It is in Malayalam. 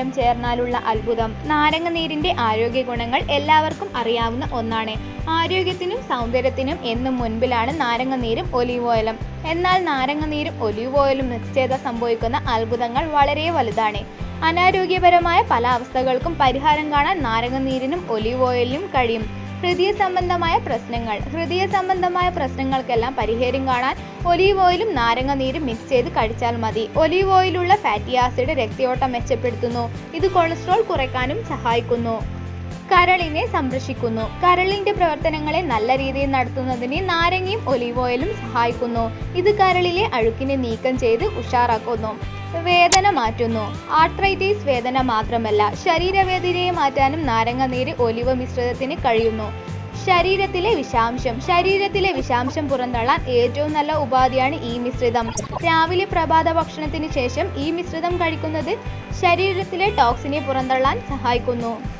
വെള്ളം ചേർന്നാലുള്ള അത്ഭുതം നാരങ്ങ നീരിന്റെ ആരോഗ്യ ഗുണങ്ങൾ എല്ലാവർക്കും അറിയാവുന്ന ഒന്നാണ് ആരോഗ്യത്തിനും സൗന്ദര്യത്തിനും എന്നും മുൻപിലാണ് നാരങ്ങ നീരും ഒലീവ് ഓയിലും എന്നാൽ നാരങ്ങ നീരും ഒലീവ് ഓയിലും മിക്സ് ചെയ്താൽ സംഭവിക്കുന്ന അത്ഭുതങ്ങൾ വളരെ വലുതാണ് അനാരോഗ്യപരമായ പല അവസ്ഥകൾക്കും പരിഹാരം കാണാൻ നാരങ്ങ നീരിനും ഒലീവ് ഓയിലിനും കഴിയും ഹൃദയ സംബന്ധമായ പ്രശ്നങ്ങൾ ഹൃദയ സംബന്ധമായ പ്രശ്നങ്ങൾക്കെല്ലാം പരിഹാരം കാണാൻ ഒലീവ് ഓയിലും നാരങ്ങ നീരും മിക്സ് ചെയ്ത് കഴിച്ചാൽ മതി ഒലീവ് ഓയിലുള്ള ഫാറ്റി ആസിഡ് രക്തയോട്ടം മെച്ചപ്പെടുത്തുന്നു ഇത് കൊളസ്ട്രോൾ കുറയ്ക്കാനും സഹായിക്കുന്നു കരളിനെ സംരക്ഷിക്കുന്നു കരളിന്റെ പ്രവർത്തനങ്ങളെ നല്ല രീതിയിൽ നടത്തുന്നതിന് നാരങ്ങയും ഒലീവ് ഓയിലും സഹായിക്കുന്നു ഇത് കരളിലെ അഴുക്കിനെ നീക്കം ചെയ്ത് ഉഷാറാക്കുന്നു വേദന മാറ്റുന്നു ആർത്രൈറ്റിസ് വേദന മാത്രമല്ല ശരീരവേദനയെ മാറ്റാനും നാരങ്ങ നീര് ഒലിവ് മിശ്രിതത്തിന് കഴിയുന്നു ശരീരത്തിലെ വിഷാംശം ശരീരത്തിലെ വിഷാംശം പുറന്തള്ളാൻ ഏറ്റവും നല്ല ഉപാധിയാണ് ഈ മിശ്രിതം രാവിലെ പ്രഭാത ഭക്ഷണത്തിന് ശേഷം ഈ മിശ്രിതം കഴിക്കുന്നത് ശരീരത്തിലെ ടോക്സിനെ പുറന്തള്ളാൻ സഹായിക്കുന്നു